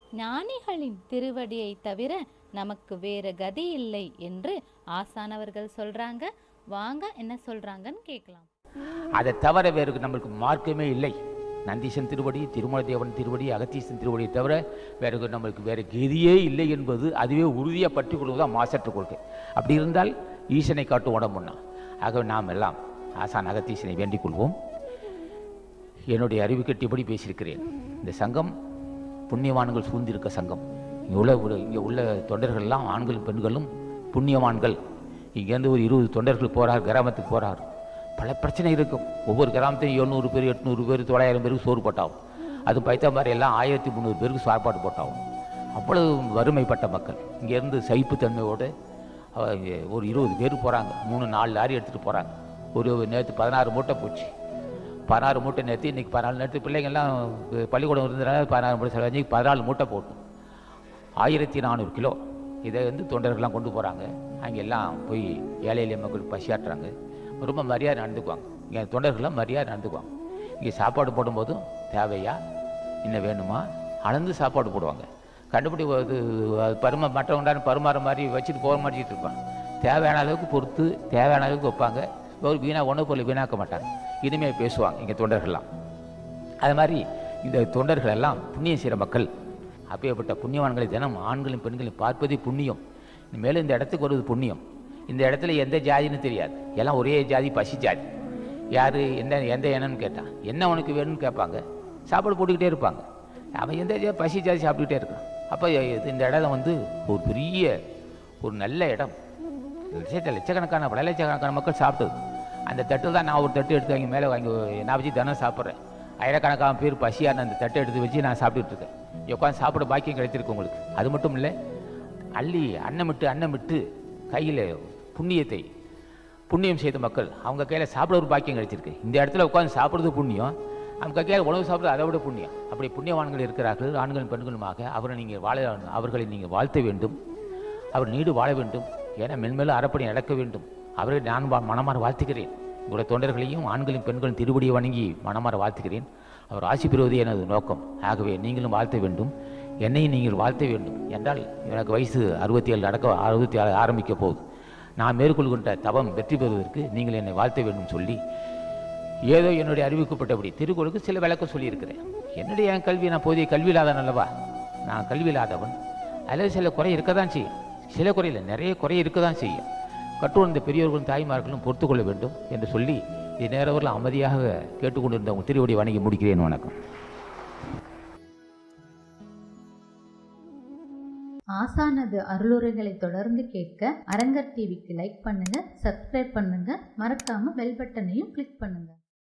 ஞானிகளின் திருவடியை தவிர நமக்கு வேற கதி இல்லை என்று ஆசானவர்கள் சொல்றாங்க வாங்க என்ன சொல்றாங்கன்னு கேட்கலாம் அதை தவிர வேறு நம்மளுக்கு மார்க்கமே இல்லை நந்தீசன் திருவடி திருமல தேவன் திருவடி அகத்தீசன் திருவடியை தவிர வேறு நம்மளுக்கு வேறு கதியே இல்லை என்பது அதுவே உறுதியாக பற்றி கொள்வதுதான் மாசற்ற கொள்கை அப்படி இருந்தால் ஈசனை காட்டும் உடம்புன்னா ஆகவே நாம் எல்லாம் ஆசான் அகத்தீசனை வேண்டிக் கொள்வோம் என்னுடைய அறிவு கட்டியபடி பேசியிருக்கிறேன் இந்த சங்கம் புண்ணியவான்கள் சூழ்ந்திருக்க சங்கம் இங்கே உள்ள ஒரு இங்கே உள்ள தொண்டர்கள்லாம் ஆண்களும் பெண்களும் புண்ணியவான்கள் இங்கேருந்து ஒரு இருபது தொண்டர்கள் போகிறார் கிராமத்துக்கு போகிறார் பல பிரச்சனை இருக்கும் ஒவ்வொரு கிராமத்தையும் எழுநூறு பேர் எட்நூறு பேர் தொள்ளாயிரம் பேருக்கு சோறு போட்டாகும் அது பைத்த மாதிரி எல்லாம் ஆயிரத்தி முந்நூறு பேருக்கு சாப்பாடு போட்டாகும் அவ்வளவு வறுமைப்பட்ட மக்கள் இங்கேருந்து சகிப்புத்தன்மையோடு அவ- இங்க ஒரு இருபது பேர் போகிறாங்க மூணு நாலு லாரி எடுத்துகிட்டு போகிறாங்க ஒரு நேற்று பதினாறு மூட்டை போச்சு பதினாறு மூட்டை நேற்று இன்றைக்கி பதினாலு நேற்று பிள்ளைங்கள்லாம் அஹ், பள்ளிக்கூடம் இருந்ததுனால பதினாறு மூட்டை செலவு பதினாலு மூட்டை போட்டோம் ஆயிரத்தி நானூறு கிலோ இதை வந்து தொண்டர்கள்லாம் கொண்டு போகிறாங்க அங்கே எல்லாம் போய் ஏழை எளிய மக்களுக்கு பசியாட்டுறாங்க ரொம்ப மரியாதை நடந்துக்குவாங்க இங்கே தொண்டர்கள்லாம் மரியாதை நடந்துக்குவாங்க இங்கே சாப்பாடு போடும்போதும் தேவையா இன்னும் வேணுமா அளந்து சாப்பாடு போடுவாங்க கண்டுபிடி இது அது பரும மற்றவங்க பருமாற மாதிரி வச்சுட்டு போக மாட்டிட்டு இருப்பாங்க தேவையான அளவுக்கு பொறுத்து தேவையான அளவுக்கு வைப்பாங்க ஒரு வீணா உணவு பொருள் வீணாக்க மாட்டாங்க இனிமேல் பேசுவாங்க இங்கே தொண்டர்கள்லாம் அது மாதிரி இந்த தொண்டர்கள் எல்லாம் புண்ணியம் செய்கிற மக்கள் அப்பேற்பட்ட புண்ணியவான்களை தினம் ஆண்களும் பெண்களையும் பார்ப்பதே புண்ணியம் மேலும் இந்த இடத்துக்கு வருவது புண்ணியம் இந்த இடத்துல எந்த ஜாதின்னு தெரியாது எல்லாம் ஒரே ஜாதி பசி ஜாதி யார் எந்த எந்த இனம்னு கேட்டான் என்ன உனக்கு வேணும்னு கேட்பாங்க சாப்பாடு போட்டுக்கிட்டே இருப்பாங்க அவன் எந்த ஜா- பசி ஜாதி சாப்பிட்டுக்கிட்டே இருக்கான் அப்போ இந்த இடம் வந்து ஒரு பெரிய ஒரு நல்ல இடம் லட்சத்த லட்சக்கணக்கான பல லட்சக்கணக்கான மக்கள் சாப்பிட்டது அந்த தட்டு தான் நான் ஒரு தட்டு எடுத்து வாங்கி மேலே வாங்கி நான் வச்சு தினம் சாப்பிட்றேன் ஆயிரக்கணக்கான பேர் பசியான அந்த தட்டை எடுத்து வச்சு நான் சாப்பிட்டுட்டு இருக்கேன் இங்க உட்காந்து சாப்பிட பாக்கியம் கிடைச்சிருக்கு உங்களுக்கு அது மட்டும் இல்லை அள்ளி அன்னமிட்டு அன்னமிட்டு கையில் புண்ணியத்தை புண்ணியம் செய்த மக்கள் அவங்க கையில் சாப்பிட ஒரு பாக்கியம் கிடைச்சிருக்கு இந்த இடத்துல உட்காந்து சாப்பிட்றது புண்ணியம் அவங்க கையில் உணவு சாப்பிட்றது அதை விட புண்ணியம் அப்படி புண்ணியவான்கள் இருக்கிறார்கள் ஆண்களும் பெண்களுமாக அவரை நீங்கள் வாழ அவர்களை நீங்கள் வாழ்த்த வேண்டும் அவர் நீடு வாழ வேண்டும் என மென்மேலும் அறப்படி நடக்க வேண்டும் அவரை நான் வா- மனமாற வாழ்த்துகிறேன் உங்களுடைய தொண்டர்களையும் ஆண்களும் பெண்களும் திருவடியை வணங்கி மனமாற வாழ்த்துகிறேன் அவர் ஆசி பெறுவது எனது நோக்கம் ஆகவே நீங்களும் வாழ்த்த வேண்டும் என்னையும் நீங்கள் வாழ்த்த வேண்டும் என்றால் எனக்கு வயசு அறுபத்தி ஏழு நடக்க அறுபத்தி ஆறு ஆரம்பிக்க போகுது நான் மேற்கொள்கின்ற தவம் வெற்றி பெறுவதற்கு நீங்கள் என்னை வாழ்த்த வேண்டும் சொல்லி ஏதோ என்னுடைய அறிவிக்கப்பட்டபடி திருக்குறளுக்கு சில விளக்கம் சொல்லியிருக்கிறேன் என்னுடைய என் கல்வி நான் போதிய கல்வி இல்லாதவன் அல்லவா நான் கல்வி இல்லாதவன் அதில் சில குறை இருக்க தான் செய்யும் சில குறையில் நிறைய குறை இருக்க தான் செய்யும் கட்டுணர்ந்த பெரியோர்களும் தாய்மார்களும் பொறுத்து கொள்ள வேண்டும் என்று சொல்லி இது நேரவரில் அமைதியாக கேட்டுக்கொண்டிருந்த உங்கள் திருவடி வணங்கி முடிக்கிறேன் வணக்கம் ஆசானது அருளுரைகளை தொடர்ந்து கேட்க அரங்கர் டிவிக்கு லைக் பண்ணுங்க சப்ஸ்கிரைப் பண்ணுங்க மறக்காம பெல் பட்டனையும் கிளிக் பண்ணுங்க